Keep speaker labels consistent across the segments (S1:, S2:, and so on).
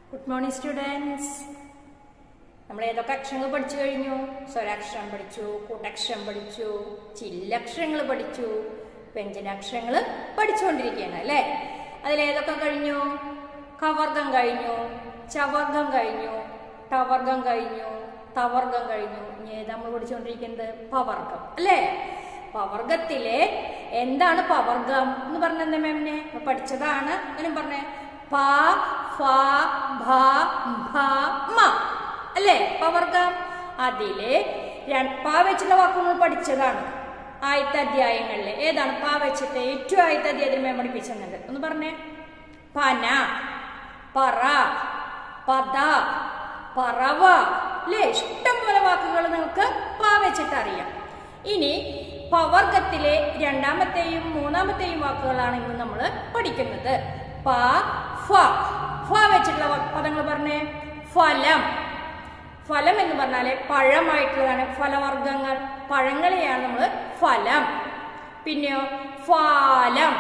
S1: good morning students നമ്മൾ ഏതൊക്കെ അക്ഷരങ്ങൾ പഠിച്ചു കഴിഞ്ഞു സ്വരാക്ഷരം പഠിച്ചു കൂട്ടക്ഷരം പഠിച്ചു ചില്ലക്ഷരങ്ങൾ പഠിച്ചു വ്യഞ്ജനാക്ഷരങ്ങൾ പഠിച്ചുകൊണ്ടിരിക്കുകയാണ് അല്ലേ അതിലേതൊക്കെ കഴിഞ്ഞു കവർഗം കഴിഞ്ഞു ചവർഗം കഴിഞ്ഞു ടവർഗം കഴിഞ്ഞു തവർഗം കഴിഞ്ഞു ഇനി ഏതാ നമ്മൾ പഠിച്ചുകൊണ്ടിരിക്കുന്നത് പവർഗം അല്ലേ പവർഗത്തിലെ എന്താണ് പവർഗം എന്ന് പറഞ്ഞെന്താ മാമിനെ നമ്മൾ പഠിച്ചതാണ് അങ്ങനെ പറഞ്ഞേ പ ഫ ഭ ഭ മ അല്ലേ പവർഗം അതിലെ ര- പ വെച്ചുള്ള വാക്ക് നമ്മൾ പഠിച്ചതാണ് ആദ്യത്തെ അധ്യായങ്ങളിലെ ഏതാണ് പ വെച്ചിട്ട് ഏറ്റവും ആദ്യത്തെ അധ്യായത്തിൽ മാം പഠിപ്പിച്ചത് ഒന്ന് പറഞ്ഞേ പന പറ പത പറവ അല്ലേ ഇഷ്ടം പോലെ വാക്കുകൾ നിങ്ങൾക്ക് പ വെച്ചിട്ട് അറിയാം ഇനി പവർഗത്തിലെ രണ്ടാമത്തെയും മൂന്നാമത്തെയും വാക്കുകളാണ് ഇന്ന് നമ്മൾ പഠിക്കുന്നത് പ ഫ ഫ വെച്ചിട്ടുള്ള വാ- പദങ്ങൾ പറഞ്ഞേ ഫലം ഫലം എന്ന് പറഞ്ഞാല് പഴമായിട്ടുള്ളതാണ് ഫലവർഗങ്ങൾ പഴങ്ങളെയാണ് നമ്മൾ ഫലം പിന്നെയോ ഫാലം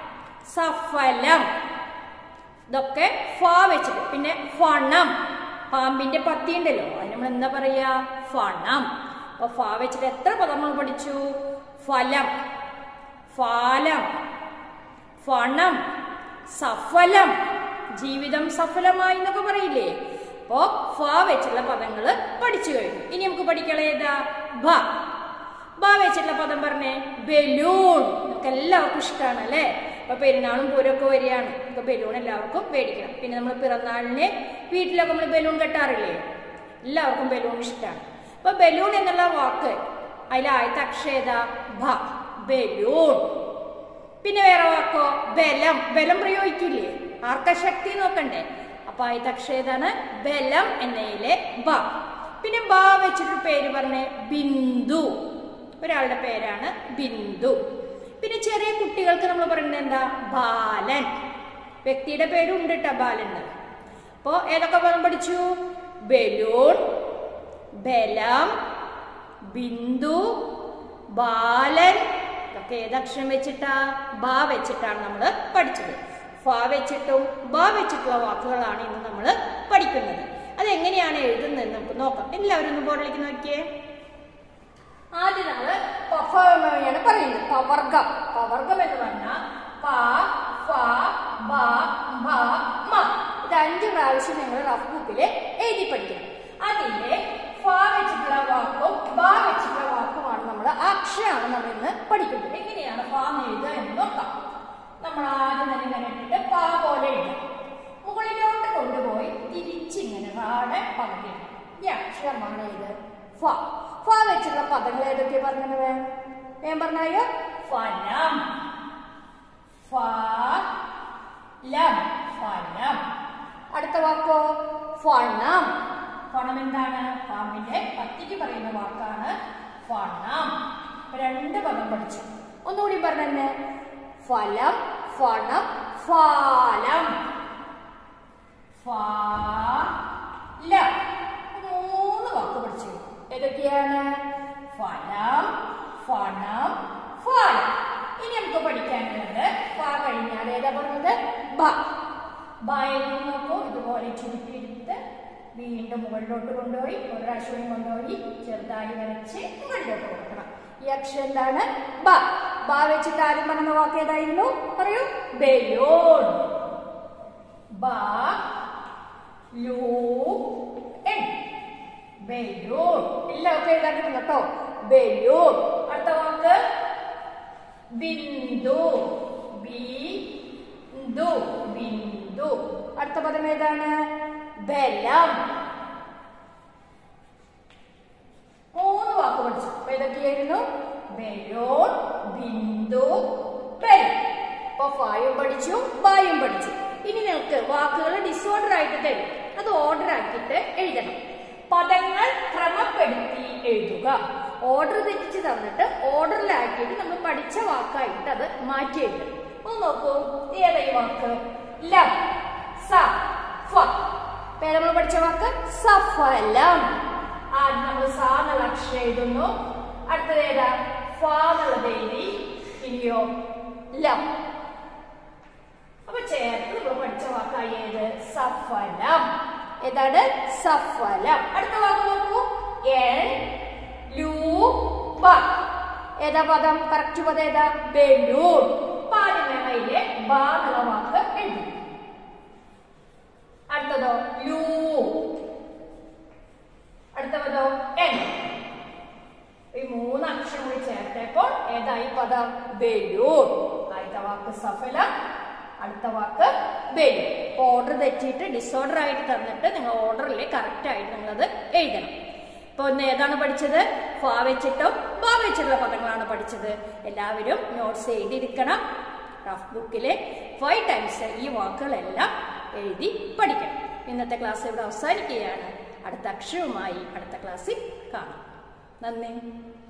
S1: സഫലം ഇതൊക്കെ ഫ വെച്ചിട്ട് പിന്നെ ഫണം പാമ്പിന്റെ പത്തി ഉണ്ടല്ലോ അതിന് നമ്മൾ എന്താ പറയാ ഫണം അപ്പൊ ഫ വെച്ചിട്ട് എത്ര പദം നമ്മൾ പഠിച്ചു ഫലം ഫാലം ഫണം സഫലം ജീവിതം സഫലമായി എന്നൊക്കെ പറയില്ലേ അപ്പോ ഫ വെച്ചുള്ള പദങ്ങൾ പഠിച്ചു കഴിഞ്ഞു ഇനി നമുക്ക് പഠിക്കണം ഏതാ ഭ ബ വെച്ചിട്ടുള്ള പദം പറഞ്ഞേ ബലൂൺ നമുക്ക് എല്ലാവർക്കും ഇഷ്ടമാണ് അല്ലേ അപ്പൊ പെരുന്നാളും പൂരമൊക്കെ വരികയാണ് നമുക്ക് ബലൂൺ എല്ലാവർക്കും മേടിക്കണം പിന്നെ നമ്മൾ പിറന്നാളിന് വീട്ടിലൊക്കെ നമ്മൾ ബലൂൺ കെട്ടാറില്ലേ എല്ലാവർക്കും ബലൂൺ ഇഷ്ടമാണ് അപ്പൊ ബലൂൺ എന്നുള്ള വാക്ക് അതിൽ ആദ്യത്തെ അക്ഷേത ഭ ബലൂൺ പിന്നെ വേറെ വാക്കോ ബലം ബലം പ്രയോഗിക്കില്ലേ ആർക്കശക്തി നോക്കണ്ടേ അപ്പൊ ആദ്യത്തെ അക്ഷേതാണ് ബലം എന്നതിലെ ബ പിന്നെ ബ വെച്ചിട്ടൊരു പേര് പറഞ്ഞേ ബിന്ദു ഒരാളുടെ പേരാണ് ബിന്ദു പിന്നെ ചെറിയ കുട്ടികൾക്ക് നമ്മൾ പറയുന്നത് എന്താ ബാലൻ വ്യക്തിയുടെ പേരും ഉണ്ട് കേട്ടോ ബാലന് അപ്പോ ഏതൊക്കെ പദം പഠിച്ചു ബലൂൺ ബലം ബിന്ദു ബാലൻ ഇതൊക്കെ ഏതക്ഷരം വെച്ചിട്ടാ ബ വെച്ചിട്ടാണ് നമ്മൾ പഠിച്ചത് ഫ വെച്ചിട്ടും ബ വെച്ചിട്ടുള്ള വാക്കുകളാണ് ഇന്ന് നമ്മൾ പഠിക്കുന്നത് അതെങ്ങനെയാണ് എഴുതുന്നത് നമുക്ക് നോക്കാം എല്ലാവരും ഒന്ന് ബോർഡിലേക്ക് നോക്കിയേ ആദ്യം നമ്മൾ പഫയാണ് പറയുന്നത് പവർഗം പവർഗം എന്ന് പറഞ്ഞാൽ പ ഫ ബ ഭ മ ഇത് അഞ്ച് പ്രാവശ്യം നിങ്ങൾ റഫ് ബുക്കിൽ എഴുതി പഠിക്കണം അതിലെ ഫ വെച്ചിട്ടുള്ള വാക്കും ബ വെച്ചിട്ടുള്ള വാക്കുമാണ് നമ്മൾ അക്ഷരമാണ് നമ്മൾ ഇന്ന് പഠിക്കുന്നത് എങ്ങനെയാണ് ഫ എന്ന് എഴുതുക എന്ന് നോക്കാം നമ്മൾ ആദ്യം തന്നെ ഇങ്ങനെ ഇട്ടിട്ട് പ പോലെ എഴുതാം മുകളിലോട്ട് കൊണ്ടുപോയി തിരിച്ചിങ്ങനെ റാടെ പകരണം ഈ അക്ഷരമാണ് ഇത് ഫ ഫ വെച്ചുള്ള പദങ്ങൾ ഏതൊക്കെ പറഞ്ഞത് വേം പറഞ്ഞായോ ഫലം ഫലം ഫലം അടുത്ത വാക്കോ ഫണം ഫണം എന്താണ് പാമ്പിന്റെ പത്തിക്ക് പറയുന്ന വാക്കാണ് ഫണം ഇപ്പൊ രണ്ട് പദം പഠിച്ചു ഒന്നുകൂടി പറഞ്ഞെ ഫലം ഫണം ഫാലം ഫലം മൂന്ന് വാക്ക് പഠിച്ചു ഏതൊക്കെയാണ് ഫലം ഫണം ഫലം ഇനി നമുക്ക് പഠിക്കാനുള്ളത് ഫ കഴിഞ്ഞാൽ ഏതാ പറഞ്ഞത് ബ ബ എഴുതി നോക്കൂ ഇതുപോലെ ചുരുട്ടിയെടുത്ത് വീണ്ടും മുകളിലോട്ട് കൊണ്ടുപോയി ഒരു പ്രാവശ്യം കൊണ്ടുപോയി ചെറുതായി വരച്ച് മുകളിലോട്ട് കൊടുക്കണം ഈ അക്ഷരം എന്താണ് ബ ബ വെച്ചിട്ട് ആദ്യം പറഞ്ഞ വാക്ക് ഏതായിരുന്നു പറയൂ ബലൂൺ ബ ലൂ എൻ ബലൂൺ എല്ലാവർക്കും എഴുതാൻ കിട്ടും കേട്ടോ ബലൂൺ അടുത്ത വാക്ക് ബിന്ദു ബിന്ദു ബിന്ദു അടുത്ത പദം ഏതാണ് ബലം മൂന്ന് വാക്ക് പഠിച്ചു അപ്പൊ ഏതൊക്കെയായിരുന്നു ബലൂൺ ബിന്ദു ബലം അപ്പൊ ഫായും പഠിച്ചു ബായും പഠിച്ചു ഇനി നിങ്ങൾക്ക് വാക്കുകൾ ഡിസോർഡർ ആയിട്ട് തരും അത് ഓർഡർ ആക്കിയിട്ട് എഴുതണം പദങ്ങൾ ക്രമപ്പെടുത്തി എഴുതുക ഓർഡർ തെറ്റിച്ച് തന്നിട്ട് ഓർഡറിലാക്കിയിട്ട് നമ്മൾ പഠിച്ച വാക്കായിട്ട് അത് മാറ്റി എഴുതണം ഒന്ന് നോക്കൂ ഏതാ ഈ വാക്ക് ലം സ ഫ ഇപ്പൊ നമ്മൾ പഠിച്ച വാക്ക് സഫലം ആദ്യം നമ്മൾ സ എന്നുള്ള അക്ഷരം എഴുതുന്നു അടുത്തത് ഏതാ ഫ എന്നുള്ളത് എഴുതി ഇനിയോ ലം അപ്പൊ ചേർത്ത് നമ്മൾ പഠിച്ച വാക്കായി ഏത് സഫലം ഏതാണ് സഫലം അടുത്ത വാക്ക് നോക്കൂ എൻ ലൂ ബ ഏതാ പദം കറക്റ്റ് പദം ഏതാ ബലൂൺ പാലിമേമയിലെ ബ എന്നുള്ള വാക്ക് എഴുതി അടുത്തതോ ലൂ അടുത്ത പദോ എൻ ഈ മൂന്ന് അക്ഷരം കൂടി ചേർത്തപ്പോൾ ഏതായി പദം ബലൂൺ ആദ്യത്തെ വാക്ക് സഫലം അടുത്ത വാക്ക് ബലൂൺ ഓർഡർ തെറ്റിയിട്ട് ഡിസോർഡർ ആയിട്ട് തന്നിട്ട് നിങ്ങൾ ഓർഡറിൽ കറക്റ്റ് ആയിട്ട് നിങ്ങളത് എഴുതണം ഇപ്പൊ ഒന്ന് ഏതാണ് പഠിച്ചത് ഫ വെച്ചിട്ടും ബ വെച്ചിട്ടുള്ള പദങ്ങളാണ് പഠിച്ചത് എല്ലാവരും നോട്ട്സ് എഴുതിയിരിക്കണം റഫ് ബുക്കിലെ ഫൈവ് ടൈംസ് ഈ വാക്കുകളെല്ലാം എഴുതി പഠിക്കണം ഇന്നത്തെ ക്ലാസ് ഇവിടെ അവസാനിക്കുകയാണ് അടുത്ത അക്ഷരവുമായി അടുത്ത ക്ലാസ്സിൽ കാണാം നന്ദി